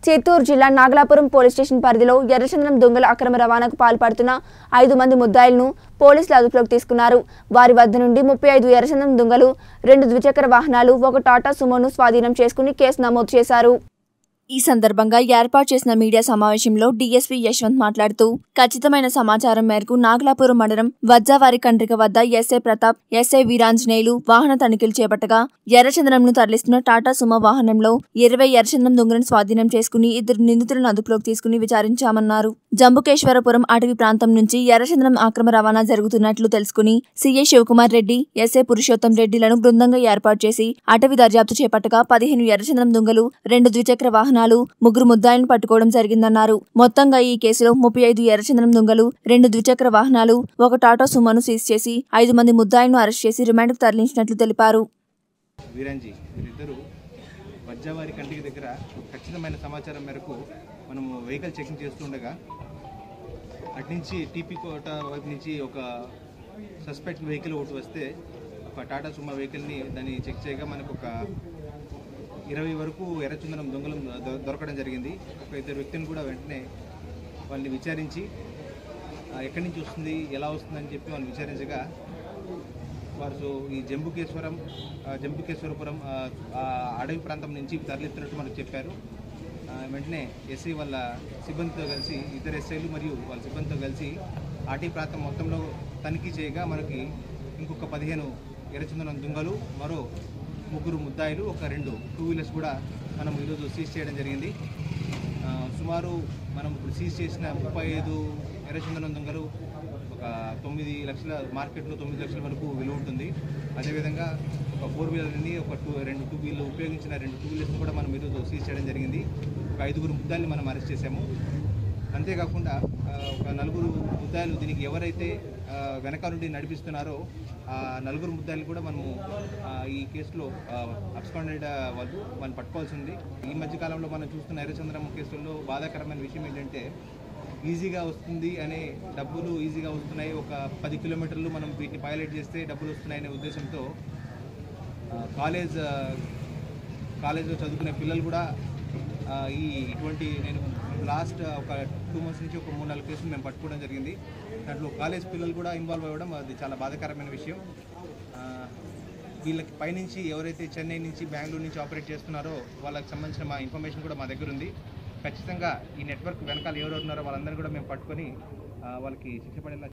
చిత్తూరు జిల్లా Nagalapuram police station పరిధిలో ఎర్రచందనం దొంగల అక్రమ రవాణాకు పాల్పడుతున్న ఐదు మంది ముద్దాయిలను పోలీసులు అదుపులోకి తీసుకున్నారు వారి వద్ద నుండి ముప్పై ఐదు ఎర్రచందనం దొంగలు రెండు ద్విచక్ర వాహనాలు ఒక టాటా సుమోను స్వాధీనం చేసుకుని కేసు నమోదు చేశారు ఈ సందర్భంగా ఏర్పాటు చేసిన మీడియా సమావేశంలో డీఎస్పీ యశ్వంత్ మాట్లాడుతూ ఖచ్చితమైన సమాచారం మేరకు నాగలాపురం మండలం వజ్జావారి కండ్రిక వద్ద ఎస్ఐ ప్రతాప్ ఎస్ఐ వీరాంజనేయులు వాహన తనిఖీలు చేపట్టగా ఎర్రచందనంను తరలిస్తున్న టాటా సుమో వాహనంలో ఇరవై ఎర్రచందనం దొంగలను స్వాధీనం చేసుకుని ఇద్దరు నిందితులను అదుపులోకి తీసుకుని విచారించామన్నారు జంబుకేశ్వరపురం అటవీ ప్రాంతం నుంచి ఎర్రచందనం అక్రమ రవాణా జరుగుతున్నట్లు తెలుసుకుని సీఐ శివకుమార్ రెడ్డి ఎస్ఐ పురుషోత్తం రెడ్డిలను బృందంగా ఏర్పాటు చేసి అటవీ దర్యాప్తు చేపట్టగా పదిహేను ఎర్రచందనం దొంగలు రెండు ద్విచక్ర వాహనాలు ముగ్గురు ముద్దాయిలను పట్టుకోవడం జరిగిందన్నారు మొత్తంగా ఈ కేసులో ముప్పై ఐదు ఎర్రచందనం దొంగలు రెండు ద్విచక్ర వాహనాలు ఒక టాటా సుమోను సీజ్ చేసి ఐదు మంది ముద్దాయిలను అరెస్ట్ చేసి రిమాండ్కు తరలించినట్లు తెలిపారు వీరంజీ వీరిద్దరూ వజ్జావారి కంటికి దగ్గర ఖచ్చితమైన సమాచారం మేరకు మనము వెహికల్ చెకింగ్ చేస్తుండగా అటు నుంచి టీపీ కోట వైపు నుంచి ఒక సస్పెక్ట్ వెహికల్ ఒకటి వస్తే ఒక టాటా సుమా వెహికల్ని దాన్ని చెక్ చేయగా మనకు ఒక ఇరవై వరకు ఎర్రచందనం దొంగలు దొ- దొరకడం జరిగింది ఒక ఇద్దరు వ్యక్తిని కూడా వెంటనే వాళ్ళని విచారించి ఆ, ఎక్కడి నుంచి వస్తుంది ఎలా వస్తుందని చెప్పి వాళ్ళని విచారించగా వారు సో ఈ జంబుకేశ్వరం ఆ, జంబుకేశ్వరపురం ఆ, ఆ అడవి ప్రాంతం నుంచి తరలిస్తున్నట్టు మనకు చెప్పారు ఆ, వెంటనే ఎస్ఐ వాళ్ళ సిబ్బందితో కలిసి ఇద్దరు ఎస్ఐలు మరియు వాళ్ళ సిబ్బందితో కలిసి అటవీ ప్రాంతం మొత్తంలో తనిఖీ చేయగా మనకి ఇంకొక పదిహేను ఎర్రచందనం దుంగలు మరో ముగ్గురు ముద్దాయిలు ఒక రెండు టూ వీలర్స్ కూడా మనం ఈరోజు సీజ్ చేయడం జరిగింది ఆ, సుమారు మనం ఇప్పుడు సీజ్ చేసిన ముప్పై ఐదు ఎర్రచందనం దొంగలు ఒక తొమ్మిది లక్షల మార్కెట్లో తొమ్మిది లక్షల వరకు విలువ ఉంటుంది అదేవిధంగా ఒక ఫోర్ వీలర్ని ఒక టూ రెండు టూ వీలర్ ఉపయోగించిన రెండు టూ వీలర్స్ కూడా మనం ఈరోజు సీజ్ చేయడం జరిగింది ఒక ఐదుగురు ముద్దాయిల్ని మనం అరెస్ట్ చేశాము అంతేకాకుండా ఆ, ఒక నలుగురు ముద్దాయిలు దీనికి ఎవరైతే ఆ, వెనక నుండి నడిపిస్తున్నారో ఆ నలుగురు ముద్దాయిలు కూడా మనము ఆ, ఈ కేసులో అబ్స్కాండెడ్ వాళ్ళు మనం పట్టుకోవాల్సి ఉంది ఈ మధ్య కాలంలో మనం చూస్తున్న ఎర్రచంద్రం కేసుల్లో బాధాకరమైన విషయం ఏంటంటే ఈజీగా వస్తుంది అనే డబ్బులు ఈజీగా వస్తున్నాయి ఒక పది కిలోమీటర్లు మనం వీటిని పైలట్ చేస్తే డబ్బులు వస్తున్నాయనే ఉద్దేశంతో ఆ, కాలేజ్ ఆ, కాలేజ్లో చదువుకునే పిల్లలు కూడా ఆ, ఈ ఇటువంటి నేను లాస్ట్ ఒక టూ మంత్స్ నుంచి ఒక మూడు నాలుగు కేసులు మేము పట్టుకోవడం జరిగింది దాంట్లో కాలేజ్ పిల్లలు కూడా ఇన్వాల్వ్ అవ్వడం అది చాలా బాధాకరమైన విషయం ఆ, వీళ్ళకి పైనుంచి ఎవరైతే చెన్నై నుంచి బెంగళూరు నుంచి ఆపరేట్ చేస్తున్నారో వాళ్ళకి సంబంధించిన మా ఇన్ఫర్మేషన్ కూడా మా దగ్గర ఉంది ఖచ్చితంగా ఈ నెట్వర్క్ వెనకాల ఎవరు ఉన్నారో వాళ్ళందరినీ కూడా మేము పట్టుకొని ఆ, వాళ్ళకి శిక్ష పడేలా